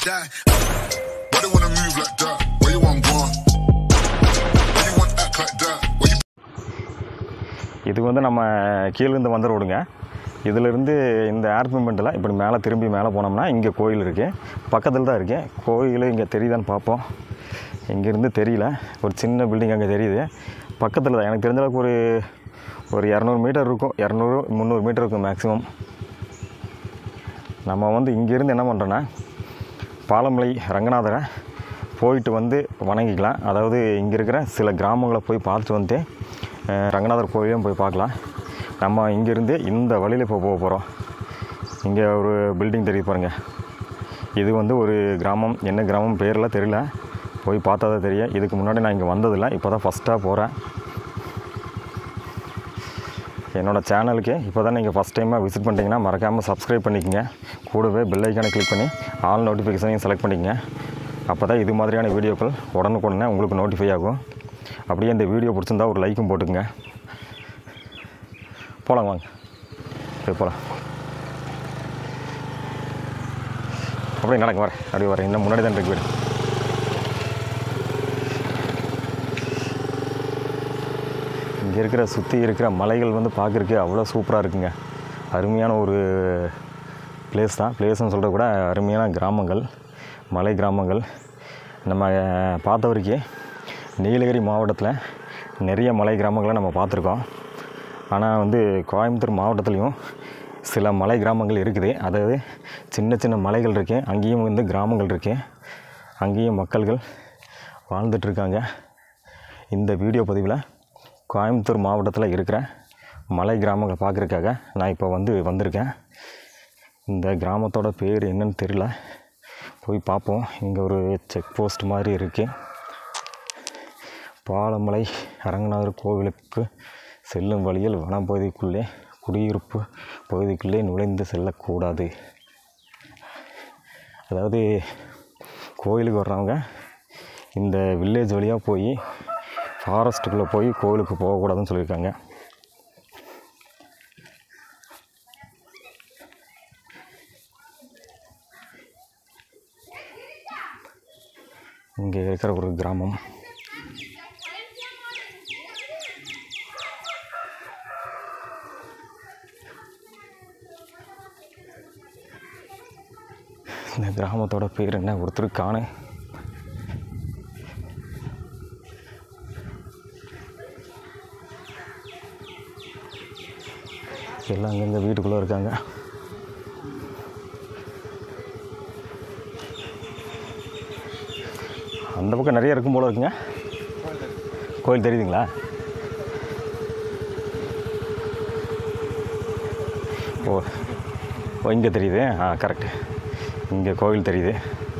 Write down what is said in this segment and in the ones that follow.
die. Why they wanna move like that? Where you want gone? Why you want act like that? Where you இது வந்து நம்ம கீழேருந்து வந்த ரோடுங்க இதிலிருந்து இந்த ஏர்பிமெண்ட்டில் இப்படி மேலே திரும்பி மேலே போனோம்னா இங்கே கோயில் இருக்குது பக்கத்தில் தான் இருக்குது கோயில் இங்கே தெரியுதான்னு பார்ப்போம் இங்கேருந்து தெரியல ஒரு சின்ன பில்டிங் அங்கே தெரியுது பக்கத்தில் தான் எனக்கு தெரிஞ்ச அளவுக்கு ஒரு ஒரு இரநூறு மீட்டர் இருக்கும் இரநூறு முந்நூறு மீட்டர் இருக்கும் மேக்ஸிமம் நம்ம வந்து இங்கேருந்து என்ன பண்ணுறோன்னா பாலமலை ரங்கநாதரை போயிட்டு வந்து வணங்கிக்கலாம் அதாவது இங்கே இருக்கிற சில கிராமங்களை போய் பார்த்துட்டு வந்து அஹ், ரங்கநாதர் கோயிலையும் போய் பார்க்கலாம் நம்ம இங்கேருந்து இந்த வழியில் இப்போ போக போகிறோம் இங்கே ஒரு பில்டிங் தெரியுது பாருங்க இது வந்து ஒரு கிராமம் என்ன கிராமம் பேரெல்லாம் தெரியல போய் பார்த்தா தான் தெரியும் இதுக்கு முன்னாடி நான் இங்கே வந்ததில்லை இப்போ தான் ஃபஸ்ட்டாக போகிறேன் என்னோடய சேனலுக்கு இப்போ தான் நீங்கள் ஃபஸ்ட் டைமாக விசிட் பண்ணிட்டீங்கன்னா மறக்காமல் சப்ஸ்கிரைப் பண்ணிக்கங்க கூடவே பெல் ஐக்கானை கிளிக் பண்ணி ஆல் நோட்டிஃபிகேஷனையும் செலக்ட் பண்ணிக்கங்க அப்போ தான் இது மாதிரியான வீடியோக்கள் உடனுக்குடனே உங்களுக்கு நோட்டிஃபை ஆகும் அப்படியே இந்த வீடியோ பிடிச்சிருந்தா ஒரு லைக்கும் போட்டுக்குங்க போகலாம் வாங்க சரி போகலாம் அப்படியே நடக்க வரேன் அப்படியே வரேன் இன்னும் முன்னாடி தான் இருக்கு வீடு இங்கே இருக்கிற சுற்றி இருக்கிற மலைகள் வந்து பார்க்குறக்கு அவ்வளோ சூப்பராக இருக்குங்க அருமையான ஒரு பிளேஸ் தான் பிளேஸ்னு சொல்கிற கூட அருமையான கிராமங்கள் மலை கிராமங்கள் நம்ம அஹ், பார்த்த வரைக்கும் நீலகிரி மாவட்டத்தில் நிறைய மலை கிராமங்களை நம்ம பார்த்துருக்கோம் ஆனால் வந்து கோயம்புத்தூர் மாவட்டத்துலேயும் சில மலை கிராமங்கள் இருக்குது அதாவது சின்ன சின்ன மலைகள் இருக்கு அங்கேயும் வந்து கிராமங்கள் இருக்கு அங்கேயும் மக்கள்கள் வாழ்ந்துட்டுருக்காங்க இந்த வீடியோ பதிவில் கோயம்புத்தூர் மாவட்டத்தில் இருக்கிற மலை கிராமங்களை பார்க்குறதுக்காக நான் இப்போ வந்து வந்திருக்கேன் இந்த கிராமத்தோட பேர் என்னன்னு தெரியல போய் பார்ப்போம் இங்கே ஒரு செக் போஸ்ட் மாதிரி இருக்குது பாலமலை அரங்கநாதர் கோவிலுக்கு செல்லும் வழியில் வனப்பகுதிக்குள்ளே குடியிருப்பு பகுதிக்குள்ளே நுழைந்து செல்லக்கூடாது அதாவது கோயிலுக்கு வர்றவங்க இந்த வில்லேஜ் வழியாக போய் ஃபாரஸ்ட்டுக்குள்ளே போய் கோவிலுக்கு போகக்கூடாதுன்னு சொல்லியிருக்காங்க இங்கே இருக்கிற ஒரு கிராமம் இந்த கிராமத்தோட பேர் என்ன ஒருத்தர் காணு எல்லாம் அங்கங்கே வீட்டுக்குள்ளே இருக்காங்க அந்த பக்கம் நிறைய இருக்கும் போல இருக்குங்க கோயில் தெரியுதுங்களா ஓ ஓ இங்கே தெரியுது ஆ கரெக்டு இங்கே கோவில் தெரியுது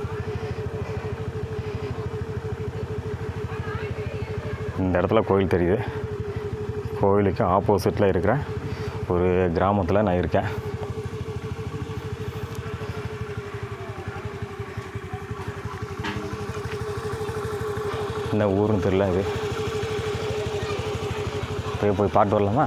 இந்த இடத்துல கோயில் தெரியுது கோவிலுக்கு ஆப்போசிட்டில் இருக்கிற ஒரு கிராமத்தில் நான் இருக்கேன் என்ன ஊருன்னு தெரியல இது போய் போய் பாட்டு வரலாமா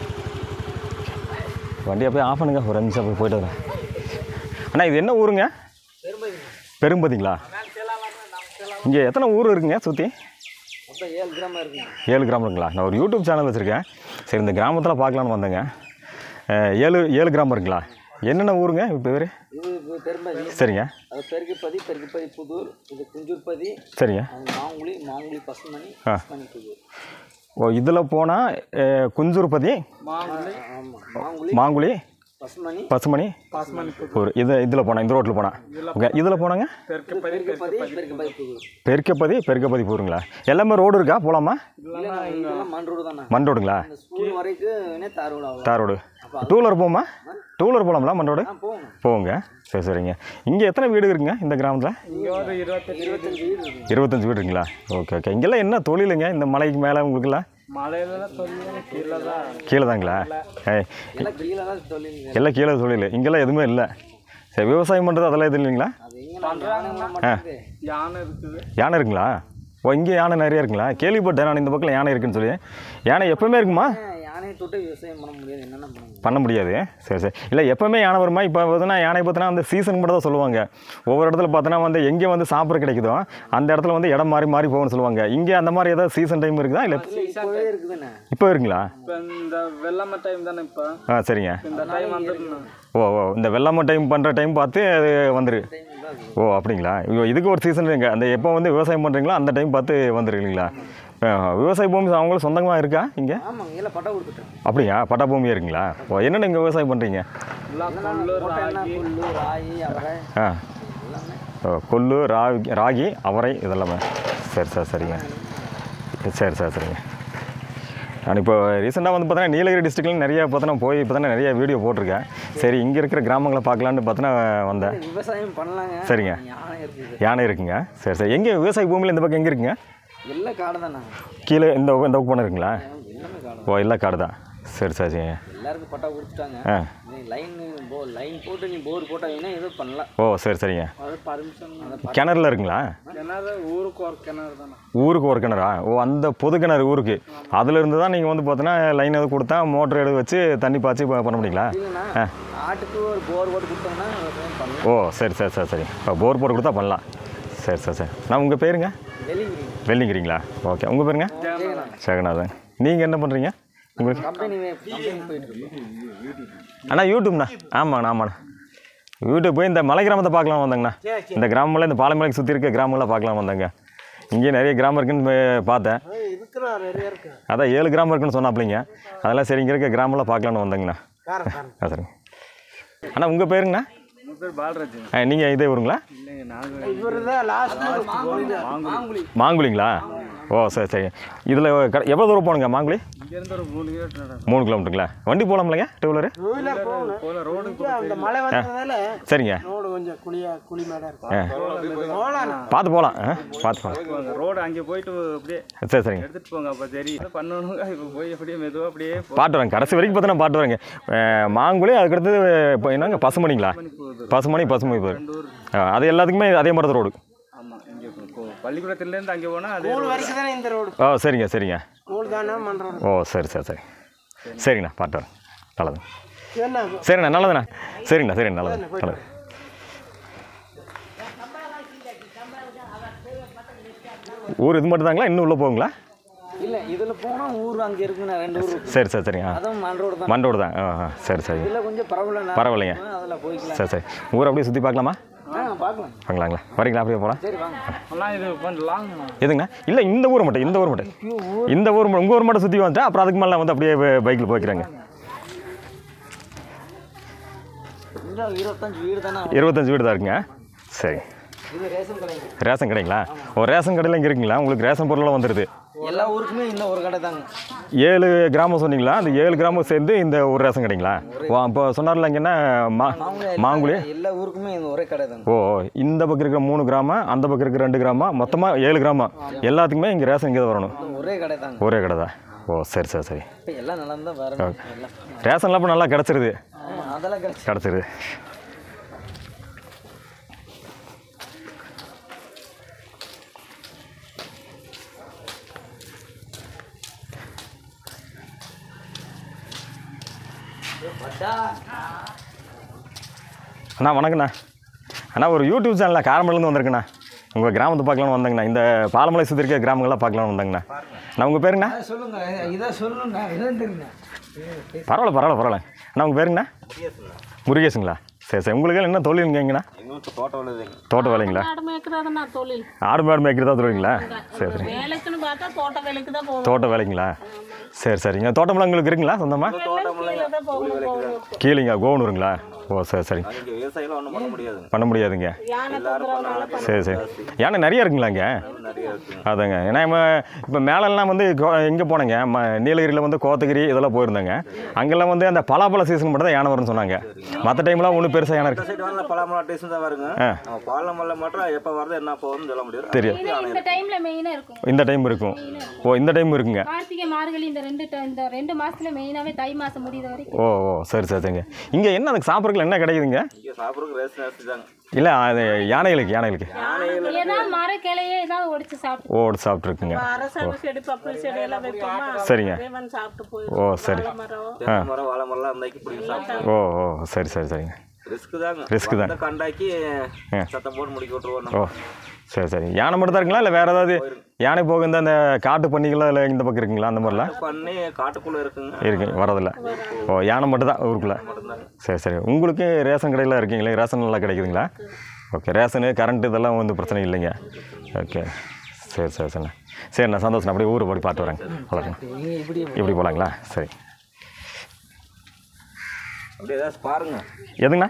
வண்டியை போய் ஆஃப் பண்ணுங்க ஒரு அஞ்சு நிமிஷம் போய் போயிட்டு வரேன் அண்ணா இது என்ன ஊருங்க பெரும்பதிங்களா இங்கே எத்தனை ஊர் இருக்குங்க சுற்றி மொத்தம் ஏழு கிராமம் இருக்குங்க ஏழு கிராமங்களா நான் ஒரு யூடியூப் சேனல் வச்சுருக்கேன் சரி இந்த கிராமத்தில் பார்க்கலான்னு வந்தேங்க அஹ், ஏழு ஏழு கிராமம் இருக்குங்களா என்னென்ன ஊருங்க இப்போ பேர் இது இது பெரும்பதி சரிங்க அது பெருக்குப்பதி பெருக்குப்பதி புதூர் இது குஞ்சூர்பதி சரிங்க அது மாங்குழி மாங்குழி பசுமணி ஆ. பசுமணி புதூர் ஓ இதில் போனால் குஞ்சூர்பதி மாங்குழி ஆமாம் மாங்குழி மாங்குழி பசுமணி பசுமணி பசுமணி ஒரு இது இதில் போனால் இந்த ரோட்டில் போனால் ஓகே இதில் போனாங்க பெருக்குப்பதி பெருக்குப்பதி பெருக்குப்பதி புதூர் பெருக்கப்பதி பெருக்கப்பதி போருங்களா எல்லாமே ரோடு இருக்கா போகலாமா இல்லைண்ணா இதெல்லாம் மண் ரோடு தானே மண் ரோடுங்களா இந்த ஸ்கூல் வரைக்கும் தார் ரோடு அவ்வளோ தார் ரோடு டூ வீலர் போகுமா டூ வீலர் போகலாங்களா மண் ரோடு ஆ போகணும் போங்க சரி சரிங்க இங்கே எத்தனை வீடு இருக்குங்க இந்த கிராமத்தில் இங்கே ஒரு இருபத்தஞ்சு இருபத்தஞ்சு வீடு இருக்குங்க இருபத்தஞ்சு வீடு இருக்குங்களா ஓகே ஓகே இங்கெல்லாம் என்ன தொழிலுங்க இந்த மலைக்கு மேலே உங்களுக்குலாம் மலையிலலாம் சொல்லி கீழே தான் கீழே தாங்களா ஏய் எல்லாம் கீழே தான் தொழில் எல்லாம் கீழே தொழில் இங்கெல்லாம் எதுவுமே இல்லை சரி விவசாயம் பண்ணுறது அதெல்லாம் எதுவும் இல்லைங்களா அது எங்கே பண்ணுறாங்க மாட்டேங்குது யானை இருக்குது யானை இருக்குங்களா ஓ இங்கே யானை நிறைய இருக்குங்களா கேள்விப்பட்டேன் நான் இந்த பக்கம் யானை இருக்குன்னு சொல்லி யானை எப்பவுமே இருக்குமா யானையை தொட்டு விவசாயம் பண்ண முடியாது என்னென்ன பண்ண முடியும் பண்ண முடியாது சரி சரி இல்லை எப்போவுமே யானை வருமா இப்போ பார்த்தீங்கன்னா யானை பார்த்தீங்கன்னா அந்த சீசன் மட்டும் தான் சொல்லுவாங்க ஒவ்வொரு இடத்துல பார்த்தோன்னா வந்து எங்கே வந்து சாப்பிட கிடைக்குதோ அந்த இடத்துல வந்து இடம் மாறி மாறி போகும்னு சொல்லுவாங்க இங்கே அந்த மாதிரி ஏதாவது சீசன் டைம் இருக்குதா இல்லை இப்போவே இருக்குதுண்ணே இப்போ இருக்குங்களா இப்போ இந்த வெள்ளம டைம் தானே இப்போ ஆ சரிங்க இந்த டைம் வந்துருக்குண்ணா ஓ ஓ இந்த வெள்ளாமை டைம் பண்ணுற டைம் பார்த்து அது வந்துரு டைம் தான் அது. ஓ அப்படிங்களா ஐயோ இதுக்கு ஒரு சீசன் இருக்கு அந்த எப்போ வந்து விவசாயம் பண்ணுறீங்களோ அந்த டைம் பார்த்து வந்துருக்கீங்களா விவசாய பூமி அவங்களுக்கு சொந்தமாக இருக்கா இங்கே ஆமாங்க இல்லை பட்டா கொடுத்துட்டேன் அப்படியா பட்டா பூமி இருக்குங்களா ஓ என்னென்ன இங்கே விவசாயம் பண்ணுறீங்க போட்டா என்ன புல்லு ராகி அவரை ஆ எல்லாமே ஓ, கொள்ளு ராகி ராகி அவரை இதெல்லாமே சரி சார் சரிங்க சரி சார் சரிங்க நான் இப்போ ரீசெண்டாக வந்து பார்த்தீங்கன்னா நீலகிரி டிஸ்ட்ரிக்ட்ல நிறைய பார்த்தோன்னா போய் பார்த்தோன்னா நிறைய வீடியோ போட்டிருக்கேன் சரி இங்கே இருக்கிற கிராமங்களை பார்க்கலான்னு பார்த்தோன்னா வந்தேன் விவசாயம் பண்ணலாங்க சரிங்க. யானை இருக்குது யானை இருக்குங்க சரி சரி எங்கே விவசாய பூமியில் இந்த பக்கம் எங்கே இருக்குங்க எல்லாம் காடு தானே கீழே இந்த பக்கம் இந்த பக்கம் இருக்குங்களா எல்லாமே காடு ஓ எல்லாம் காடு தான் சரி சரி சரிங்க எல்லாருக்கும் பட்டா கொடுத்துட்டாங்க ஆ நீ லைன் போ லைன் போட்டு நீ போர் போட்டாங்கன்னா ஏதோ பண்ணலாம் ஓ சரி சரிங்க அது பர்மிஷன் அந்த கிணறுல இருக்குங்களா கிணறு ஊருக்கு ஒரு கிணறு தானே ஊருக்கு ஒரு கிணறா ஓ அந்த பொது கிணறு ஊருக்கு அதுலேருந்து தான் நீங்கள் வந்து பார்த்தீங்கன்னா லைன் எது கொடுத்தா மோட்டர் எடுத்து வச்சு தண்ணி பாய்ச்சி ப- பண்ண முடியுங்களா இல்லைண்ணா ஆட்டுக்கு ஒரு போர் போட்டு கொடுத்தோம்னா விவசாயம் பண்ணலாம் ஓ சரி சரி சரி சரி இப்போ போர் போட்டு கொடுத்தா பண்ணலாம் சரி சரி சரி நான் உங்கள் பேருங்க வெளிங்கிரி வெள்ளிங்கிறீங்களா ஓகே உங்கள் பேருங்க ஜெகநாதன் நீங்கள் என்ன பண்ணுறீங்க உங்களுக்கு கம்பெனி கம்பெனி போயிட்டு இருக்கோம் அண்ணா யூடியூப்ண்ணா ஆமாண்ணா ஆமாண்ணா யூடியூப் போய் இந்த மலை கிராமத்தை பார்க்கலாம் வந்தேங்கண்ணா இந்த கிராமம்லாம் இந்த பாலமலைக்கு சுற்றி இருக்க கிராமங்களாம் பார்க்கலாம் வந்தேங்க இங்கே நிறைய கிராமம் இருக்குன்னு போய் பார்த்தேன் இருக்கிறா நிறைய இருக்கு அதான் ஏழு கிராமம் இருக்குன்னு சொன்னாப்லிங்க அதெல்லாம் சரி இங்கே இருக்க கிராமம்லாம் பார்க்கலான்னு வந்தேங்கண்ணா ஆ சரிங்க அண்ணா உங்கள் பேருங்கண்ணா உங்கள் பேர் பாலராஜ் ஆ நீங்கள் இதே ஊருங்களா இல்லைங்க நாங்கள் இவர் தான் லாஸ்ட் மாங்குழி மாங்குழிங்களா ஓ சரி சரி இதில் எவ்வளோ தூரம் போகணுங்க மாங்குழி இங்கேருந்து ஒரு மூணு கிலோமீட்டர் நடக்கும் மூணு கிலோமீட்டருங்களா வண்டி போகலாம்லங்க டூ வீலரு போல ரோடு அந்த மழை வந்ததுனால சரிங்க ரோடு கொஞ்சம் குழியா குழி மேடம் இருக்கும் ஆ போலாம் பார்த்து போகலாம் ஆ பார்த்து போகலாம் போங்க ரோடு அங்கே போயிட்டு அப்படியே சரி சரிங்க எடுத்துட்டு போங்க அப்போ சரி பண்ணணுங்க இப்போ போய் அப்படியே மெதுவாக அப்படியே பாட்டு வரேங்க கடைசி வரைக்கும் பார்த்தா பாட்டு வரேங்க அஹ் மாங்குழி அதுக்கடுத்து இப்போ என்னங்க பசுமணிங்களா போகுது பசுமணி பசுமணி போகுது ரெண்டு ஊர் ஆ, அது எல்லாத்துக்குமே அதே மாதிரி தான் ரோடு ஆமாம் இங்கே பள்ளிக்கூடத்துலேருந்து அங்கே போனால் அதே ஸ்கூல் வரைக்கும் தானே இந்த ரோடு ஓ சரிங்க சரிங்க ஸ்கூல் தானே மன்ற ஓ சரி சரி சரி சரிங்கண்ணா பாட்டு வரேன் நல்லது என்ன சரிண்ணா நல்லதுண்ணா சரிங்கண்ணா சரிண்ணா நல்லது நல்லது ஊர் இது மட்டும் தாங்களா இன்னும் உள்ளே போகுங்களா இல்லை இதில் போனால் ஊர் அங்கே இருக்குண்ணா ரெண்டு ஊர் இருக்கு சரி சரி சரிங்க ஆ அதுவும் மண் ரோடு தான் மண்டோடு தான் ஆ ஆ சரி சரி இதில் கொஞ்சம் பரவாயில்ல பரவாயில்லைங்க அதில் போய்க்கலாம் சரி சரி ஊரை அப்படியே சுற்றி பார்க்கலாமா ஆ பார்க்கலாம் பார்க்கலாங்களா வரீங்களா அப்படியே போகலாம் சரி வாங்க எல்லாம் இது கொஞ்சம் லாங்ண்ணா எதுங்க இல்லை இந்த ஊர் மட்டும் இந்த ஊர் மட்டும் இந்த ஊர் மட்டும் உங்கள் ஊர் மட்டும் சுற்றி வந்துட்டா அப்புறம் அதுக்கு மேலே வந்து அப்படியே பைக்கில் போய்க்கிறாங்க இந்த இருபத்தஞ்சு வீடு தானே இருபத்தஞ்சு வீடு தான் இருக்குங்க சரி இது ரேஷன் கடைங்க ரேஷன் கடைங்களா ஓ ரேஷன் கடையில் இங்கே இருக்குங்களா உங்களுக்கு ரேஷன் பொருளெல்லாம் வந்துடுது எல்லா ஊருக்குமே இந்த ஒரு கடை தாங்க ஏழு கிராமம் சொன்னீங்களா அந்த ஏழு கிராமம் சேர்ந்து இந்த ஒரு ரேஷன் கடைங்களா ஓ அப்போ சொன்னார்ல இங்கே என்ன மா மாங்குழி எல்லா ஊருக்குமே இந்த ஒரே கடை தாங்க ஓ இந்த பக்கம் இருக்கிற மூணு கிராமம் அந்த பக்கம் இருக்கிற ரெண்டு கிராமம் மொத்தமாக ஏழு கிராமம் எல்லாத்துக்குமே இங்கே ரேஷன் இங்கே தான் வரணும் இந்த ஒரே கடை தாங்க ஒரே கடை தான் ஓ சரி சரி சரி இப்போ எல்லாம் நல்லா தான் வரணும் எல்லாம் ரேஷன்லாம் இப்போ நல்லா கிடச்சிருது ஆமாம் அதெல்லாம் கிடைச்சி கிடச்சிருது அண்ணா வணக்கண்ணா அண்ணா ஒரு யூடியூப் சேனலில் காரமலேருந்து வந்திருக்குண்ணா உங்கள் கிராமத்தை பார்க்கலான்னு வந்தேங்கண்ணா இந்த பாலமலை சுற்றி இருக்க கிராமங்கள்லாம் பார்க்கலான்னு வந்தேங்கண்ணா நான் உங்கள் பேருங்கண்ணா சொல்லுங்க இதை சொல்லுங்க இதான் தெரியுங்க பரவாயில்ல பரவாயில்ல பரவாயில்ல அண்ணா உங்கள் பேருங்கண்ணா முருகேஷுங்களா சரி சரி உங்களுக்கு என்ன தொழிலுங்கண்ணா தோட்ட வேலைங்களா ஆடு மேய்க்கிறதுனா தொழில் ஆடு மாடு மேய்க்கிறதா தொழிலுங்களா சரி சரி வேலைக்குன்னு பார்த்தா தோட்ட வேலைக்கு தான் போகணும் தோட்ட வேலைங்களா சரி சரிங்க தோட்டமெல்லாம் உங்களுக்கு இருக்குங்களா சொந்தமாக கீழே தான் போகணும் போகணும் கீழேங்க கோவனூருங்களா ஓ சரி சரி விவசாயம்லாம் ஒன்றும் பண்ண முடியாது பண்ண முடியாதுங்க யானை தொந்தரவுனால பண்ண சரி சரி யானை நிறைய இருக்குங்களா இங்கே நிறைய இருக்குங்க அதாங்க ஏன்னா இப்போ இப்போ மேலெல்லாம் வந்து எங்கே போனேங்க ம நீலகிரியில் வந்து கோத்தகிரி இதெல்லாம் போயிருந்தாங்க அங்கெல்லாம் வந்து அந்த பலாப்பழ சீசன் மட்டும் தான் யானை வரும்னு சொன்னாங்க மற்ற டைம்லாம் ஒன்றும் பெருசாக யானை இந்த இருக்கு சைடு வந்து பலாமரம் டேஷன் தான் வருங்க ஆ. நம்ம பாலமல்ல மட்டும் எப்போ வருது என்ன போகுதுன்னு சொல்ல முடியாது தெரியும் மெயினா இந்த டைம்ல மெயினா இருக்கும் இந்த டைம் இருக்கும் ஓ இந்த டைம் இருக்குங்க கார்த்திகை மார்கழி இந்த ரெண்டு ட- இந்த ரெண்டு மாசத்துல மெயினாவே தை மாசம் முடியுற வரைக்கும் ஓ ஓ சரி சரி சரிங்க இங்கே என்ன அதுக்கு சாப்பிட்றதுக்கு என்ன கிடைக்குதுங்க இங்கே சாப்பிட்றதுக்கு ரேஸ் நேரத்து தாங்க இல்லை அது யானைகளுக்கு யானைகளுக்கு ஏதாவது மர கிளையே ஏதாவது ஒடிச்சு சாப்பிட்டு ஓ சாப்பிட்ருக்குங்க அரசாங்க செடி பப்பளி செடி எல்லாம் வைப்போமா சரிங்க அதே வந்து சாப்பிட்டு போயிடும் ஓ சரி மரம் தென்னை மரம் வாழை மரம்லாம் இருந்தாக்கி பிடிக்கும் சாப்பிட்டு ஓ ஓ சரி சரி சரிங்க ரிஸ்க் தாங்க Risk தான். வந்த கண்டாக்கி சத்தம் போட்டு முடிக்க விட்ருவோம் ஓ சரி சரி யானை மட்டும் தான் இருக்குங்களா இல்லை வேறு ஏதாவது யானை போக இந்த அந்த காட்டு பண்ணிகளா இல்லை இந்த பக்கம் இருக்குங்களா அந்த மாதிரிலாம் பண்ணி காட்டுக்குள்ளே இருக்குங்க இருக்கு வரதில்ல ஓ யானை மட்டும் தான் ஊருக்குள்ளே சரி சரி உங்களுக்கு ரேஷன் கடையில் இருக்கீங்களே ரேஷன் நல்லா கிடைக்குதுங்களா ஓகே ரேஷனு கரண்ட் இதெல்லாம் வந்து பிரச்சனை இல்லைங்க ஓகே சரி சரி சரிண்ணா சரிண்ணா சந்தோஷம் அப்படியே ஊரை போய் பார்த்து வரேங்க வளருங்க இப்படி போகலாங்களா சரி அப்படியே ஏதாச்சும் பாருங்க எதுங்கண்ணா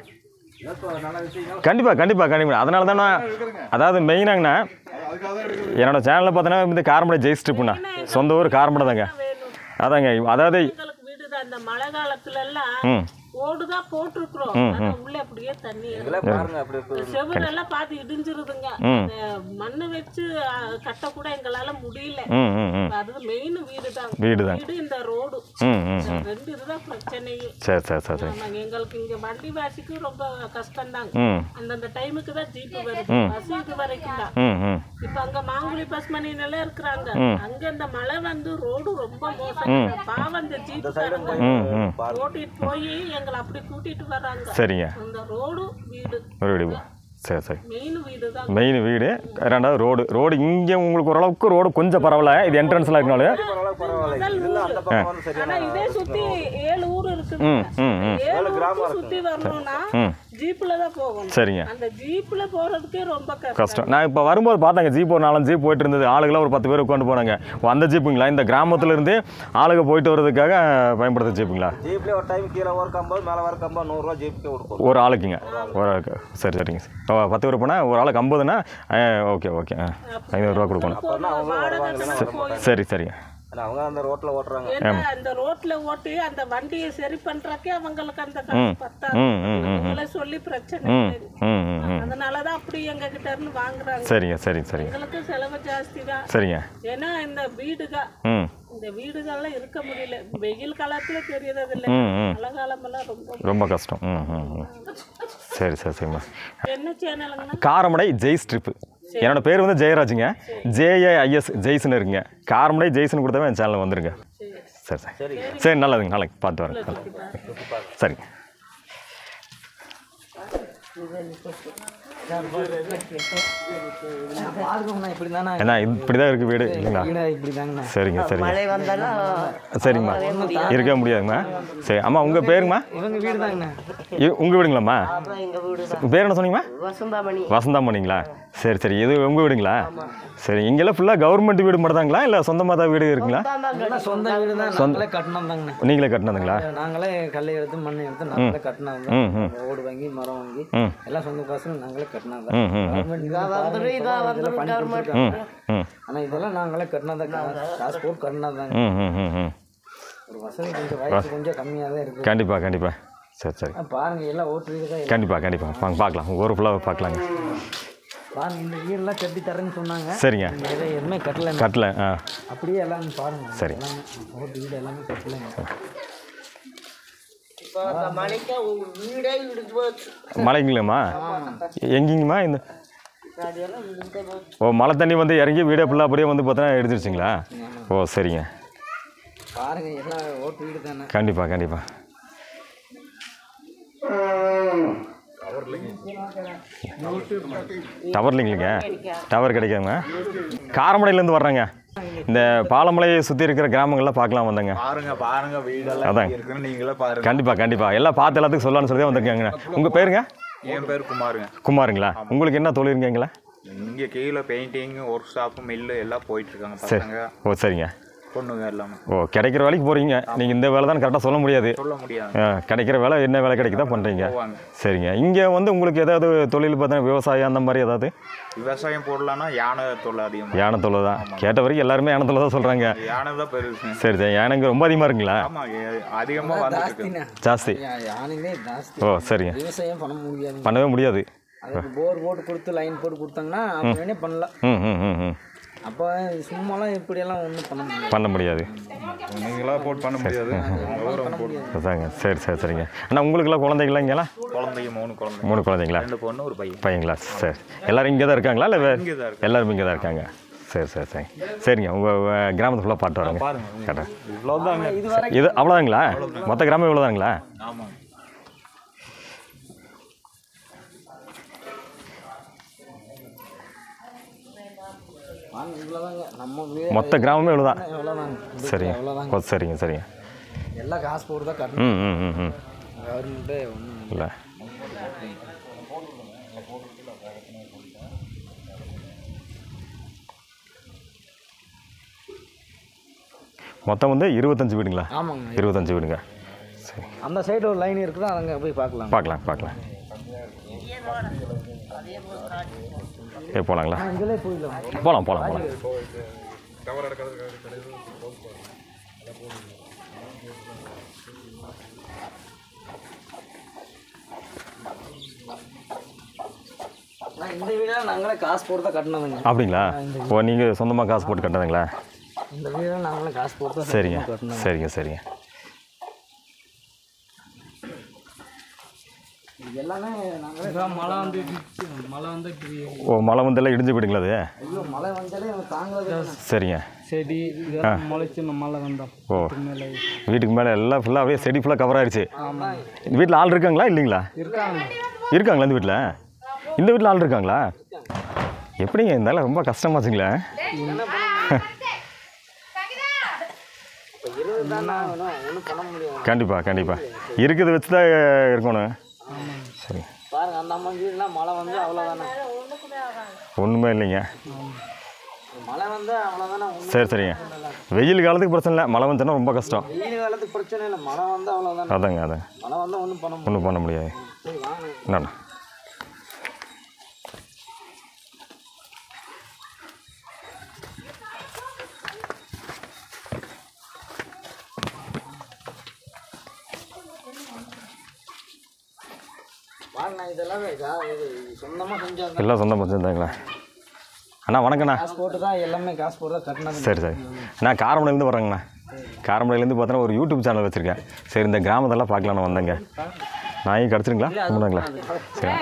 கண்டிப்பாக கண்டிப்பாக கண்டிப்பாக அதனால தான் நான் அதாவது மெயினாங்கண்ணா என்னோட சேனலில் பார்த்தோன்னா இந்த காரமடை ஜெய் ஸ்ட்ரிப்புண்ணா சொந்த ஊர் காரமடை தாங்க அதாங்க அதாவது எங்களுக்கு வீடுதான் இந்த மழை காலத்துல எல்லாம் ம் ஓடுதான் போட்டிருக்கிறோம் ஆனா உள்ள அப்படியே தண்ணி இருக்கு. இதெல்லாம் பாருங்க அப்படி இருக்குது செவுரு எல்லாம் பார்த்து இடிஞ்சிருதுங்க ம். இந்த மண்ணு வச்சு அஹ், கட்ட கூட எங்களால முடியல ம் ம் ம் அது மெயின் வீடு தான் வீடு தான் வீடு இந்த ரோடு ம் ம் ம் ரெண்டு இதுதான் பிரச்சனையே சரி சரி சரி சரி ஆமாங்க எங்களுக்கு இங்க வண்டி வாசிக்கு ரொம்ப கஷ்டம்தாங்க ம் அந்தந்த டைமுக்கு தான் ஜீப்பு வருது பஸ் இது வரைக்கும் தான் ம் ம் இப்ப அங்க மாங்குழி பஸ் மணினெல்லாம் இருக்கிறாங்க அங்க இந்த மழை வந்து ரோடு ரொம்ப மோசம் பாவம் அந்த ஜீப்பு ம் ம் ஓட்டிட்டு போய் எங்களை அப்படி கூட்டிட்டு வர்றாங்க சரிங்க அந்த ரோடு வீடு ஒரு வீடு சரி சரி மெயின் வீடு தான் மெயின் வீடு ரெண்டாவது ரோடு ரோடு இங்கே உங்களுக்கு ஓரளவுக்கு ரோடு கொஞ்சம் பரவாயில்ல இது என்ட்ரன்ஸில் இருக்கனாலும் பரவாயில்ல இதெல்லாம் அந்த பக்கம் வந்து சரியான ஆனா இதே சுத்தி ஏழு ஊர் இருக்குது ம் ம் ம் ஏழு ஊருக்கு சுத்தி வரணும்னா ஜீப்ல தான் போகணும் சரிங்க அந்த ஜீப்ல போறதுக்கே ரொம்ப கஷ்டம் கஷ்டம் நான் இப்போ வரும்போது பார்த்தாங்க ஜீப் ஒரு நாலஞ்சு ஜீப் போயிட்டு இருந்தது ஆளுங்களாம் ஒரு பத்து பேர் உட்காந்து போனாங்க ஓ, அந்த ஜீப்புங்களா இந்த கிராமத்துல இருந்து ஆளுங்க போயிட்டு வர்றதுக்காக பயன்படுத்த ஜீப்புங்களா ஜீப்லேயே ஒரு டைம் கீழே ஒரு கம்பது மேலே வர கம்பது நூறுரூவா ஜீப்புக்கே கொடுப்போம் ஒரு ஆளுக்குங்க ஒரு ஆளுக்கு சரி சரிங்க ஓ, பத்து பேர் போனால் ஒரு ஆளுக்கு ஐம்பதுன்னா ஓகே ஓகே ஆ ஐநூறுரூவா கொடுக்கணும் அப்போனா அவங்க வருவாங்க இல்லைன்னா வர மாட்டாங்க. சரி சரிங்க ஏன்னா அவங்க அந்த ரோட்டில் ஓட்டுறாங்க ஏன்னா அந்த ரோட்ல ஓட்டி அந்த வண்டியை சரி பண்றக்கே அவங்களுக்கு அந்த காசு பத்தாது ம் ம் ம் அவங்கள சொல்லி பிரச்சனை ம் இல்லை. ம் ம் ம் அதனாலதான் அப்படி எங்க கிட்ட இருந்து வாங்குறாங்க சரிங்க சரிங்க சரிங்க எங்களுக்கு செலவு ஜாஸ்தி தான் சரிங்க ஏன்னா இந்த வீடுக ம் இந்த வீடுகள்லாம் இருக்க முடியல வெயில் காலத்துல தெரியறது இல்லை ம் ம் மழை காலமெல்லாம் ரொம்ப ரொம்ப கஷ்டம் ம் ம் ம் சரி சரி சரிம்மா என்ன சேனலுங்கன்னா காரமடை ஜெய் ஸ்ட்ரிப்பு என்னோட பேர் வந்து ஜெயராஜுங்க ஜேஏஐஎஸ் ஜெய்ஸ்னு இருக்குங்க காரமடை ஜெய்ஸ்னு கொடுத்தாவே என் சேனல் வந்துருங்க சரி சரி சரி நல்லதுங்க நாளைக்கு பார்த்து வரேன் சரிங்க பாருங்கண்ணா இப்படி தானே ஏன்னா இப்படி தான் இருக்குது வீடு இல்லைங்களா இப்படி தாங்கண்ணா சரிங்க சரிங்க மழை வந்தாலும் சரிங்கம்மா இருக்க முடியாதுங்கம்மா சரி அம்மா உங்கள் பேருங்கம்மா இவங்க வீடு தாங்கண்ணா உங்கள் வீடுங்களாம்மா அப்புறம் எங்க வீடு உங்கள் பேர் என்ன சொன்னீங்கம்மா வசந்தாமணி வசந்தாமணிங்களா சரி சரி இது உங்கள் வீடுங்களா சரி இங்கெல்லாம் ஃபுல்லாக கவர்மெண்ட் வீடு மட்டும்தாங்களா இல்லை சொந்தமாக தான் வீடு இருக்குங்களா எல்லாம் சொந்த வீடு தான் நாங்களே கட்டினோம் தாங்கண்ணா நீங்களே கட்டினதுங்களா நாங்களே கல்லை எடுத்து மண்ணை எடுத்து நாங்களே கட்டினோம் ம் ம் ஓடு வாங்கி மரம் வாங்கி ம். எல்லாம் சொந்த காசுல நாங்களே கட்டினோம் ம் ம் ம் கவர்மெண்ட் இதெல்லாம் பாருங்க, இதா இப்ப வந்துரும் இதெல்லாம் பண்ணி கவர்மெண்ட் கொடுத்துருக்காங்க. ம் ஆனா இதெல்லாம் நாங்களே கட்டினதா காசு போட்டு கட்டினதாங்க ம் ம் ம் ம் ஒரு வசதி கொஞ்சம் வயசு கொஞ்சம் கம்மியாக தான் இருக்கு கண்டிப்பாக கண்டிப்பாக சரி சரி ஆ, பாருங்க எல்லாம் ஓட்டு வீடு தான் கண்டிப்பாக கண்டிப்பாக வாங்க பார்க்கலாம் உங்கள் ஊர் ஃபுல்லாக பார்க்கலாங்க பாருங்க இந்த வீடெல்லாம் கட்டி தரேன்னு சொன்னாங்க சரிங்க இந்த இதை எதுவுமே கட்டல கட்டல ஆ அப்படியே எல்லாமே பாருங்க சரி. எல்லாமே ஓட்டு வீடு எல்லாமே கட்டலைங்க இப்போ அந்த மழைக்கு உங்க வீடே இடிச்சு போச்சு மழைங்களாம்மா எங்கேங்கம்மா இந்த அதெல்லாம் இடிச்சு போச்சு ஓ மழை தண்ணி வந்து இறங்கி வீடே ஃபுல்லாக அப்படியே வந்து பார்த்தா எடுத்துருச்சிங்களா ஓ சரிங்க பாருங்க எல்லாம் ஓட்டு வீடு தானே கண்டிப்பாக கண்டிப்பாக டவர் இல்லைங்க டவர் கிடைக்காதுங்க காரமடையிலேருந்து வர்றேங்க இந்த பாலமலையை சுற்றி இருக்கிற கிராமங்கள்லாம் பார்க்கலாம் வந்தேங்க பாருங்க பாருங்க வீடெல்லாம் அதான். எப்படி இருக்குன்னு நீங்களே பாருங்க கண்டிப்பாக கண்டிப்பாக எல்லாம் பார்த்து எல்லாத்துக்கும் சொல்லலாம்னு சொல்லி தான் வந்திருக்காங்க உங்கள் பேருங்க என் பேர் குமாருங்க குமாருங்களா உங்களுக்கு என்ன தொழிலுங்கங்களா இங்க கீழே பெயிண்டிங் ஒர்க் ஷாப் மில்லு எல்லாம் போயிட்டு இருக்காங்க சரி பசங்க ஓ சரிங்க பொண்ணுங்க எல்லாமே ஓ கிடைக்கிற வேலைக்கு போகிறீங்க நீங்கள் இந்த வேலை தான் கரெக்டாக சொல்ல முடியாது சொல்ல முடியாது ஆ, கிடைக்கிற வேலை என்ன வேலை கிடைக்குதோ பண்ணுறீங்க போவாங்க சரிங்க இங்கே வந்து உங்களுக்கு ஏதாவது தொழில் பார்த்தீங்கன்னா விவசாயம் அந்த மாதிரி ஏதாவது விவசாயம் போடலான்னா யானை தொல்லை அதிகமாக யானை தொல்லை தான் கேட்ட வரைக்கும் எல்லாருமே யானை தொல்லை தான் சொல்கிறாங்க யானை தான் பெருசு சரி சரி யானைங்க ரொம்ப அதிகமாக இருக்குங்களா ஆமா ஏ- அதிகமா வந்துட்டு இருக்கு ஜாஸ்திண்ணா ஜாஸ்தி யா- யானையிலே ஜாஸ்தி ஓ சரிங்க விவசாயம் பண்ண முடியாது பண்ணவே முடியாது அதுக்கு போர் போட்டு கொடுத்து லைன் போட்டு கொடுத்தாங்கன்னா அப்ப வேணே பண்ணலாம் ம் ம் ம் ம் அப்போ சும்மாலாம் இப்படியெல்லாம் ஒன்றும் பண்ண முடியாது பண்ண முடியாது நீங்களாக போட்டு பண்ண முடியாது கௌரவம் போட்டு அதாங்க சரி சரி சரிங்க அண்ணா உங்களுக்கெல்லாம் குழந்தைங்களா இங்கெல்லாம் குழந்தைங்க மூணு குழந்தைங்க மூணு குழந்தைங்களா ரெண்டு பொண்ணு ஒரு பையன் பையங்களா சரி எல்லாரும் இங்கே தான் இருக்காங்களா இல்லை வேறு இங்கே தான் இருக்கு எல்லாரும் இங்கே தான் இருக்காங்க சரி சரி சரி சரிங்க உங்கள் கிராமத்து ஃபுல்லாக பாட்டு வராங்க பாருங்க கரெக்டாக இவ்வளோதாங்க இது அவ்வளோதாங்களா மொத்த கிராமம் இவ்வளோதாங்களா ஆமாங்க வாங்க இவ்வளோதாங்க நம்ம வீடு மொத்த கிராமமே இவ்வளோதான் எவ்வளோதாங்க சரிங்க அவ்வளோதாங்க ஓ, சரிங்க சரிங்க எல்லாம் காசு போட்டு தான் கட்டணும் ம் ம் ம் ம் கவர்மெண்ட்டே ஒன்றும் இல்லை மொத்தம் வந்து இருபத்தஞ்சு வீடுங்களா ஆமாங்க இருபத்தஞ்சு வீடுங்க சரி அந்த சைடு ஒரு லைன் இருக்குது அங்கே போய் பார்க்கலாம் பார்க்கலாம் பார்க்கலாம் ஏ போகலாங்களா இதிலே போயிடலாம் போகலாம் போகலாம் போகலாம் ஆனால் இந்த வீடெல்லாம் நாங்களே காசு போட்டு தான் கட்டினதுங்க அப்படிங்களா ஓ நீங்கள் சொந்தமாக காசு போட்டு கட்டதுங்களா இந்த வீடெல்லாம் நாங்களே காசு போட்டு தான் சரிங்க சொந்தமா கட்டினோம் சரிங்க சரிங்க இது எல்லாமே நாங்களே மழை வந்து மழை வந்து ஓ மழை வந்தெல்லாம் இடிஞ்சு போயிடுங்களா அது ஐயோ மழை வந்தாலே தாங்கவே சரிங்க செடி இதெல்லாம் முளைச்சு மழை வந்தோம் ஓ வீட்டுக்கு மேலே எல்லாம் ஃபுல்லாக அப்படியே செடி ஃபுல்லாக கவர் ஆயிடுச்சு வீட்டில் ஆள் இருக்காங்களா இல்லைங்களா இருக்காங்க இருக்காங்களா இந்த வீட்டில் இந்த வீட்டில் ஆள் இருக்காங்களா எப்படிங்க இருந்தாலும் ரொம்ப கஷ்டமாச்சுங்களே ஒன்றும் பண்ண முடியாது கண்டிப்பாக கண்டிப்பாக இருக்கிறத வச்சு தான் இருக்கணும் சரி பாருங்க அந்த அம்மா வீடுலாம் மழை வந்து அவ்வளோதானே ஒன்றுமே இல்லைங்க மழை வந்து அவ்வளோதானே சரி சரிங்க வெயில் காலத்துக்கு பிரச்சனை இல்லை மழை வந்துச்சுன்னா ரொம்ப கஷ்டம் வெயில் காலத்துக்கு பிரச்சனை இல்லை மழை வந்து அவ்வளோதானே அதாங்க அதான் மழை வந்தால் ஒன்றும் பண்ண முடியாது ஒன்றும் பண்ண முடியாது சரி வாங்க என்னண்ணா வாங்கண்ணா இதெல்லாம் கா- இது சொந்தமாக செஞ்சாங்க எல்லாம் சொந்தம் வச்சுருந்தாங்களா அண்ணா வணக்கண்ணா காசு போட்டு தான் எல்லாமே காசு போட்டு தான் கட்டினது சரி சரி நான் காரமடையிலேருந்து வரேங்கண்ணா காரமடையிலேருந்து பார்த்தோன்னா ஒரு யூடியூப் சேனல் வச்சுருக்கேன் சரி இந்த கிராமத்தெல்லாம் பார்க்கலான்னு வந்தேங்க நாயும் கிடச்சிருங்களா கும்பிடுங்களா சரி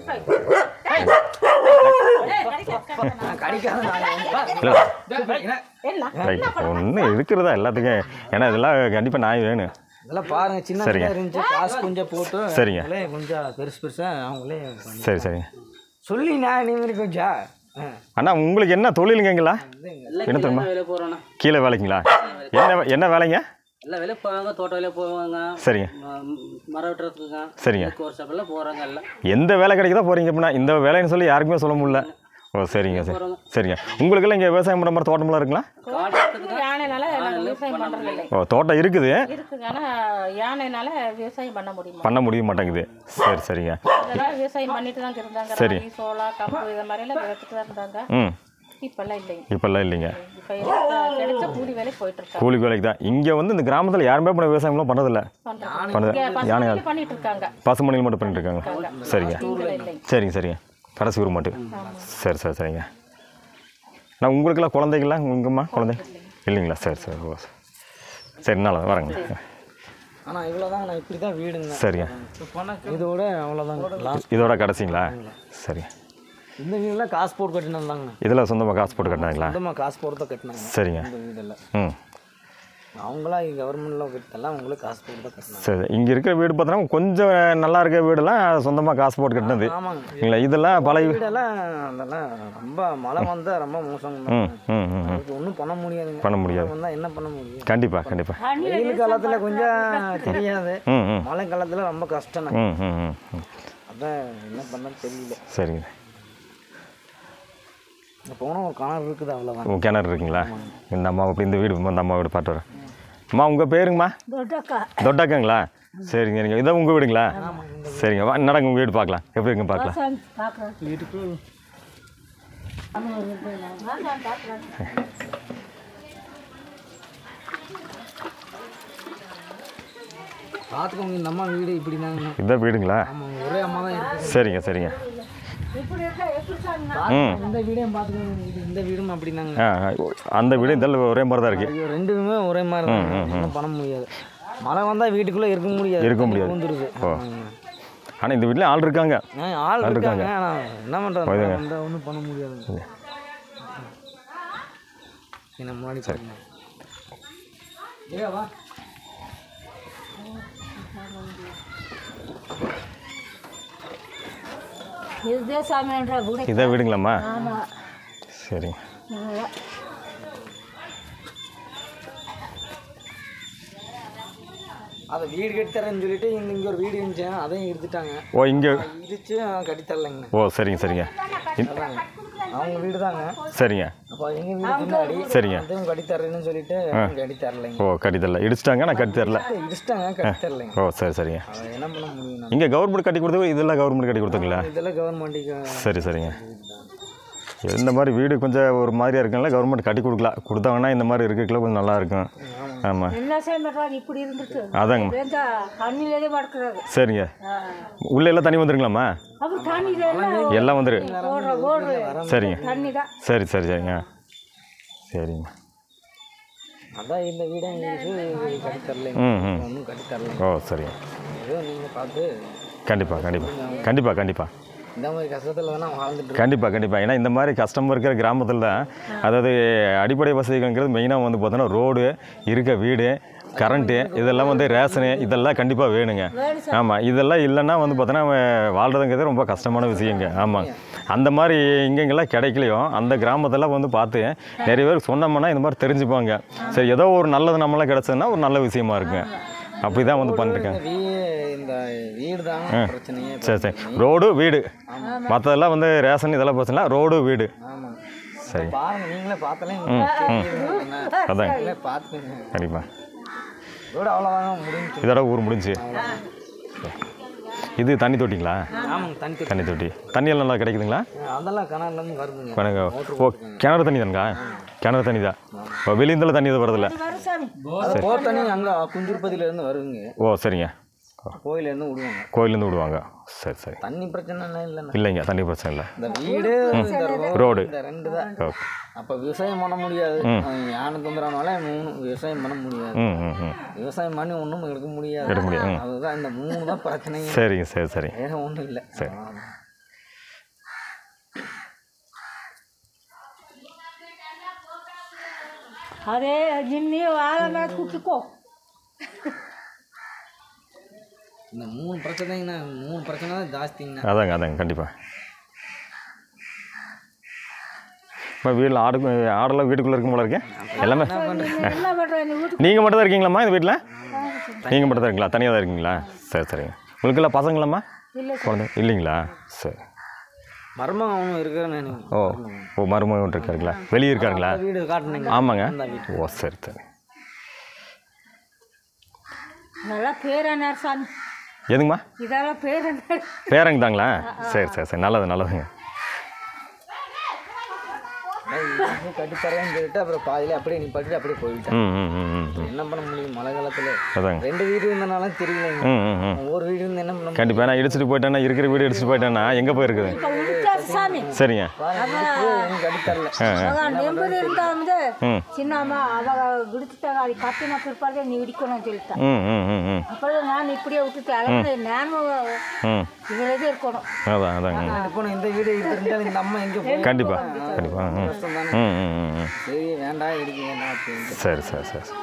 இல்லை ரைட் ஒன்று இருக்கிறதா எல்லாத்துக்கும் ஏன்னா இதெல்லாம் கண்டிப்பாக நாய் வேணும் இதெல்லாம் பாருங்க சின்ன சரிங்க. சின்ன இருந்துச்சு காசு கொஞ்சம் போட்டு சரிங்க. அவங்களே கொஞ்சம் பெருசு பெருசாக அவங்களே பண்ணி- சரி சரிங்க சொல்லி நான் நீ மாதிரி கொஞ்சம் ஆ. அண்ணா உங்களுக்கு என்ன தொழிலுங்கங்களா என்ன தெரியுமா வேலை போகிறோண்ணா கீழே வேலைங்களா என்ன என்ன வேலைங்க எல்லாம் வேலை போவாங்க தோட்ட வேலை போவாங்க சரிங்க ம- மரம் வெட்டுறதுக்குங்க சரிங்க ஒரு ஷாப்பெல்லாம் போகிறாங்க எல்லாம் எந்த வேலை கிடைக்குதா போகிறீங்க அப்படின்னா இந்த வேலைன்னு சொல்லி யாருக்குமே சொல்ல முடியல ஓ சரிங்க சரி சரிங்க உங்களுக்கெல்லாம் இங்கே விவசாயம் பண்ணுற மாதிரி தோட்டமெல்லாம் இருக்குங்களா யானைனால நாங்கள் விவசாயம் பண்ணுறது இல்லை ஓ தோட்டம் இருக்குது இருக்குங்க ஆனால் யானைனால விவசாயம் பண்ண முடியுமா பண்ண முடிய மாட்டேங்குது சரி சரிங்க அதெல்லாம் விவசாயம் பண்ணிட்டு தான் இருந்தாங்க சரி. ராகி சோளா கம்பு இது மாதிரியெல்லாம் விதைச்சிட்டு தான் இருந்தாங்க ம் இப்போல்லாம் இல்லைங்க இப்போல்லாம் இல்லைங்க இப்போ எல்லாம் கிடைச்ச கூலி வேலைக்கு போயிட்டு இருக்காங்க கூலி வேலைக்கு தான் இங்கே வந்து இந்த கிராமத்தில் யாருமே பண்ண விவசாயம்லாம் பண்ணதில்ல பண்றாங்க. பண்ணுது இங்க யானை பசங்க பண்ணிட்டு இருக்காங்க பசு மணிகள் மட்டும் பண்ணிட்டு இருக்காங்க சரிங்க இங்கே இல்லைங்க சரிங்க சரிங்க கடைசி ஊர் மட்டும் சரி சரி சரிங்க நான் உங்களுக்கெல்லாம் குழந்தைங்களா உங்கம்மா குழந்தை இல்லைங்களா சரி சரி ஓ சரி நாளை வரேங்க ஆனால் இவ்வளோதாங்க நான் இப்படி தான் வீடுங்க சரிங்க இதோட அவ்வளோதாங்க லாஸ்ட் இதோட கடைசிங்களா சரி இந்த வீடெல்லாம் காசு போட்டு கட்டினது தாங்க இதில் சொந்தமாக காசு போட்டு கட்டினாங்களா சொந்தமாக காசு போட்டு தான் கட்டினாங்க சரிங்க இந்த வீடெல்லாம் ம் அவங்களா கவர்மெண்ட்லாம் கட்டலாம் அவங்களே காசு போட்டு தான் கட்டினாங்க சரி இங்கே இருக்கிற வீடு பார்த்தோன்னா கொஞ்சம் நல்லா இருக்க வீடெல்லாம் சொந்தமாக காசு போட்டு கட்டினது ஆமாங்க இல்லைங்களா இதெல்லாம் பழைய வீ- வீடெல்லாம் அதெல்லாம் ரொம்ப மழை வந்தால் ரொம்ப மோசங்க ம் ம் ம் ம். அதுக்கு ஒன்றும் பண்ண முடியாதுங்க பண்ண முடியாது வந்தால் என்ன பண்ண முடியும் கண்டிப்பாக கண்டிப்பாக வெயில் காலத்தில் கொஞ்சம் தெரியாது ம் ம் மழை காலத்தில் ரொம்ப கஷ்டம் ம் ம் ம் ம் அதான் என்ன பண்ணன்னு தெரியல சரிங்க இங்கே போனால் ஒரு கிணறு இருக்குது அவ்வளோதான் உங்கள் கிணறு இருக்குங்களா இந்த அம்மா அப்படி இந்த வீடு இந்த அம்மா வீடு பார்த்து வரேன் அம்மா உங்கள் பேருங்கம்மா தொட்டாக்காங்களா சரிங்க சரிங்க இதான் உங்கள் வீடுங்களா சரிங்க வா நடங்க உங்கள் வீடு பார்க்கலாம் எப்படி இருக்குங்க பார்க்கலாம் பார்த்துக்கோங்க இந்த அம்மா வீடு இப்படி தாங்க இதான் வீடுங்களா ஆமாங்க ஒரே அம்மா தான் இருக்குது சரிங்க சரிங்க ம் இந்த வீடையும் பார்த்துக்கோங்க இது இந்த வீடும் அப்படின்னாங்க ஆ ஆ. அந்த வீடு இதெல்லாம் ஒரே மாதிரி தான் இருக்குது ஐயோ ரெண்டுமே ஒரே மாதிரி தான் ஒன்றும் பண்ண முடியாது மழை வந்தால் வீட்டுக்குள்ளே இருக்க முடியாது இருக்க முடியாது. வந்துருது ஓ ஆனால் இந்த வீட்டில் ஆள் இருக்காங்க ஆள் ஆள் இருக்காங்க. இருக்காங்க ஆனால் என்ன பண்ணுறது போதுங்க. வந்தால் ஒன்றும் பண்ண முடியாது என்ன முன்னாடி பாருங்க ஏய், வா இதுதான் சாமின்ற வீடு இதான் வீடுங்களாம்மா ஆமாம் சரிங்க அதை வீடு கட்டி தரேன்னு சொல்லிட்டு இங்கே இங்கே ஒரு வீடு இருந்துச்சு அதையும் எடுத்துட்டாங்க ஓ இங்கே இடிச்சு கட்டி தரலைங்க ஓ சரிங்க சரிங்க இ- அவங்க வீடு தாங்க சரிங்க அப்போ எங்கள் வீடு பின்னாடி சரிங்க அதுவும் கட்டி தரேன்னு சொல்லிட்டு கட்டி தரலைங்க ஓ கட்டி தரல இடிச்சிட்டாங்க நான் கட்டி தரல இடிச்சிட்டாங்க கட்டி தரலைங்க ஓ சரி சரிங்க அதை என்ன பண்ண முடியும் இங்கே கவர்மெண்ட் கட்டி கொடுத்தது இதெல்லாம் கவர்மெண்ட் கட்டி கொடுத்துங்களா இதெல்லாம் கவர்மெண்ட்டுக்கு சரி சரிங்க இந்த மாதிரி வீடு கொஞ்சம் ஒரு மாதிரியா இருக்குங்களா கவர்மெண்ட் கட்டி கொடுக்கலாம் கொடுத்தாங்கன்னா இந்த மாதிரி இருக்கக்குள்ள கொஞ்சம் நல்லா இருக்கும் ஆமாம் என்ன செய்ய மாட்டாங்க இப்படி இருந்துட்டு அதாங்க இந்த தண்ணியிலே படுக்கிறாரு சரிங்க உள்ள எல்லாம் தண்ணி வந்துருங்களாம்மா அப்புறம் தண்ணியில எல்லாம் வந்துரு ஓடுற ஓடுற சரிங்க தண்ணி தான் சரி சரி சரிங்க சரிங்க அதான் இந்த வீடும் எங்களுக்கு கட்டி தரலைங்க ம் ம் ஒன்றும் கட்டி தரலைங்க ஓ சரிங்க ஏதோ நீங்கள் பார்த்து கண்டிப்பாக கண்டிப்பாக கண்டிப்பாக கண்டிப்பாக இந்த மாதிரி கஷ்டத்தில் வேணால் வாழ்ந்துட்டு கண்டிப்பாக கண்டிப்பாக ஏன்னா இந்த மாதிரி கஷ்டம் இருக்கிற கிராமத்தில் தான் அதாவது அடிப்படை வசதிகள்ங்கிறது மெயினாக வந்து பார்த்தோன்னா ரோடு இருக்க வீடு கரண்ட்டு இதெல்லாம் வந்து ரேஷனு இதெல்லாம் கண்டிப்பாக வேணுங்க ஆமாம் இதெல்லாம் இல்லைன்னா வந்து பார்த்தோன்னா வாழ்கிறதுங்கிறது ரொம்ப கஷ்டமான விஷயங்க ஆமாம் அந்த மாதிரி இங்கெங்கெல்லாம் கிடைக்கலையோ அந்த கிராமத்தெல்லாம் வந்து பார்த்து நிறைய பேர் சொன்னோம்னா இந்த மாதிரி தெரிஞ்சுப்பாங்க சரி ஏதோ ஒரு நல்லது நம்மளாம் கிடச்சதுன்னா ஒரு நல்ல விஷயமா இருக்குங்க அப்படி தான் வந்து பண்ணிருக்கேன் வீ இந்த வீடு தாங்க பிரச்சனையே சரி சரி ரோடு வீடு மற்றதெல்லாம் வந்து ரேஷன் இதெல்லாம் பிரச்சனை இல்ல, ரோடு வீடு ஆமாம் சரி பாருங்க நீங்களே பார்த்தாலே அதாங்க நீங்களே பார்த்துங்க கண்டிப்பாக இதோட அவ்வளோதாங்க முடிஞ்சு இதோட ஊர் முடிஞ்சு இது தண்ணி தொட்டிங்களா ஆமாங்க தண்ணி தொட்டி. தண்ணி தொட்டி தண்ணியெல்லாம் நல்லா கிடைக்குதுங்களா அதெல்லாம் கிணறுலேருந்து வருதுங்க கணக்கு ஓ கிணறு தண்ணி தானுங்களா கிணறு தண்ணி தான் ஓ வெளியிருந்தால தண்ணி எதுவும் வரதில்ல அது போர் தண்ணி அங்கே குஞ்சிருப்பதிலேருந்து வருங்க ஓ சரிங்க கோயிலேருந்து விடுவாங்க கோயிலேருந்து விடுவாங்க சரி சரி தண்ணி பிரச்சனை இல்லைண்ணா இல்லைங்க தண்ணி பிரச்சனை இல்லை இந்த வீடு இந்த ரோடு. ரோடு இந்த ரெண்டு தான் ஓகே அப்போ விவசாயம் பண்ண முடியாது யானை தொந்தரனால மூணு விவசாயம் பண்ண முடியாது ம் ம் ம் விவசாயம் பண்ணி ஒன்றும் எடுக்க முடியாது எடுக்க முடியாது, ம். அதுதான் இந்த மூணு தான் பிரச்சனைங்க சரிங்க சரி சரி வேற ஒன்றும் இல்லை சரி. अरे जिन्नी वाला मैं कुछ இந்த மூணு பிரச்சனைங்கண்ணா மூணு பிரச்சனை தான் ஜாஸ்திங்கண்ணா அதாங்க அதாங்க கண்டிப்பாக இப்போ வீட்டில் ஆடு ஆடெல்லாம் வீட்டுக்குள்ளே இருக்கும் போல இருக்கு எல்லாமே என்ன பண்ற நீ வீட்டுக்கு நீங்கள் மட்டும் தான் இருக்கீங்களாம்மா இந்த வீட்டில் நீங்கள் மட்டும் தான் இருக்கீங்களா தனியாக தான் இருக்கீங்களா சரி சரிங்க உங்களுக்கெல்லாம் பசங்களாம்மா குழந்தை இல்லைங்களா சரி மர்மம் அவனும் இருக்கிறேன் ஓ ஓ மருமகன் இருக்காருங்களா வெளியே இருக்காருங்களா வீடு காட்டுனீங்க ஆமாங்க ஓ சரி சரி நல்லா பேரனார் சாமி எதுங்கம்மா இதெல்லாம் பேரனார் பேரங்க தாங்களா சரி சரி சரி நல்லது நல்லதுங்க கட்டித்தரேன்னு சொல்லிட்டு அப்புறம் பாதியில அப்படியே நிப்பாட்டிட்டு அப்படியே போயிட்டேன் ம் ம் ம் ம் ம் என்ன பண்ண முடியும் மழை காலத்துல அதாங்க ரெண்டு வீடு இருந்தனால தெரியலைங்க ம் ம் ம் ஒவ்வொரு வீடு இருந்து என்ன பண்ண முடியும் கண்டிப்பாக நான் இடிச்சிட்டு போயிட்டேன்னா இருக்கிற வீடு இடிச்சிட்டு போயிட்டேன்னா எங்கே போயிருக்குது விட்டாரு சாமி சரிங்க எனக்கு கட்டித்தரல அவ நெம்பர் இருந்தா வந்து ம் சின்னம்மா அவ விடுத்துட்டாங்க அது கட்டின பிற்பாடு நீ இடிக்கணும்னு சொல்லிட்டான் ம் ம் ம் ம் அப்புறம் நான் இப்படியே விட்டுட்டேன் அதாவது நானும் ம் இதில் இது இருக்கணும் அதான் அதாங்க இப்போ நான் இந்த வீடு இருந்தால் இந்த அம்மா எங்கே போய் கண்டிப்பாக கண்டிப்பாக ம் கஷ்டம் தானே ம் ம் ம் ம் சரி வேண்டாம் இருக்கு வேண்டாம் அப்படின்ட்டு சரி சரி சரி சரி.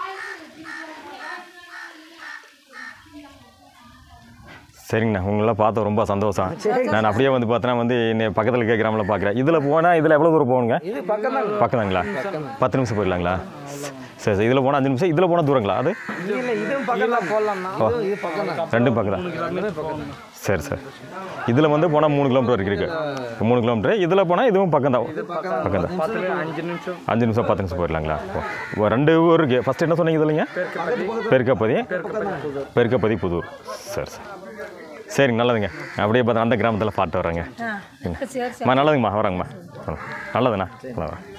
சரிங்கண்ணா உங்களெல்லாம் பார்த்து ரொம்ப சந்தோஷம் நான் அப்படியே வந்து பார்த்தேன்னா வந்து இன்னை பக்கத்தில் இருக்க கிராமில் பார்க்குறேன் இதில் போனால் இதில் எவ்வளோ தூரம் போகணுங்க இது பக்கம் தான் பக்கம்தாங்களா பத்து நிமிஷம் போயிடலாங்களா சரி சரி இதில் போனால் அஞ்சு நிமிஷம் இதில் போனால் தூரங்களா அது இல்லை இல்லை இதுவும் பக்கம் தான் போடலாம்னா இதுவும் இது பக்கம் தான் ரெண்டும் பக்கம் தான் சரி சரி இதில் வந்து போனால் மூணு கிலோமீட்டர் வரைக்கும் இருக்குது மூணு கிலோமீட்டர் இதில் போனால் இதுவும் பக்கம் தான் பக்கம் தான் அஞ்சு நிமிஷம் அஞ்சு நிமிஷம் பத்து நிமிஷம் போயிடலாங்களா ஓ. ஓ, ரெண்டு ஊர் இருக்குது ஃபஸ்ட்டு என்ன சொன்னீங்க இதுலைங்க பெருக்கப்பதி பெருக்கப்பதி புதூர் சரி சரி சரிங்க நல்லதுங்க அப்படியே பார்த்தா அந்த கிராமத்தில் பாட்டு வர்றேங்க சரி சரி அம்மா நல்லதுங்கம்மா வரேங்கம்மா ம். நல்லதுண்ணா நல்லா வரேன்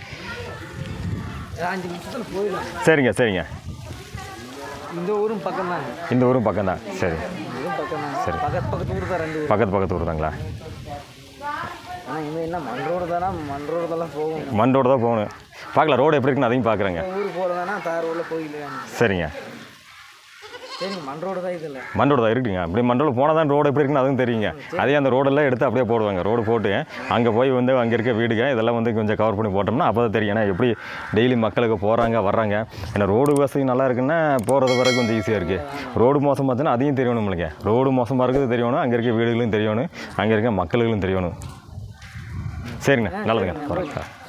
அஞ்சு நிமிஷத்தில் போயிடலாம் சரிங்க சரிங்க இந்த ஊரும் பக்கம் தாங்க இந்த ஊரும் பக்கம் தான் சரி இதுவும் பக்கம் தான் சரி. பக்கத்து பக்கத்து ஊர் தான் ரெண்டு ஊர் பக்கத்து பக்கத்து ஊர் தாங்களா ஆனால் இவன் என்ன மண் ரோடு தானே மண் ரோடு தான் போகும் மண் ரோடு தான் போகணும் பார்க்கலாம் ரோடு எப்படி இருக்குன்னு அதையும் பார்க்குறேங்க ஊருக்கு போகிறதானா தார் ரோடில் போயிடலாம் சரிங்க சரிங்க மண் ரோடு தான் இது இல்லை மண் ரோடு தான் இருக்குங்க அப்படி மண் ரோடு போனால் தான் ரோடு எப்படி இருக்குன்னு அதுவும் தெரியுங்க அதே அந்த ரோடெல்லாம் எடுத்து அப்படியே போடுவாங்க ரோடு போட்டு அங்கே போய் வந்து அங்கே இருக்க வீடுங்க இதெல்லாம் வந்து கொஞ்சம் கவர் பண்ணி போட்டோம்னா அப்போ தான் தெரியும் ஏன்னா எப்படி டெய்லி மக்களுக்கு போகிறாங்க வர்றாங்க ஏன்னா ரோடு வசதி நல்லா இருக்குன்னா போகிறது வர கொஞ்சம் ஈஸியாக இருக்குது ரோடு மோசமாக இருந்துச்சுன்னா அதையும் தெரியணும் நம்மளுக்கு ரோடு மோசமாக இருக்கிறது தெரியணும் அங்கே இருக்க வீடுகளும் தெரியணும் அங்கே இருக்க மக்களுக்கும் தெரியணும் சரிங்க நல்லதுங்க வரேன்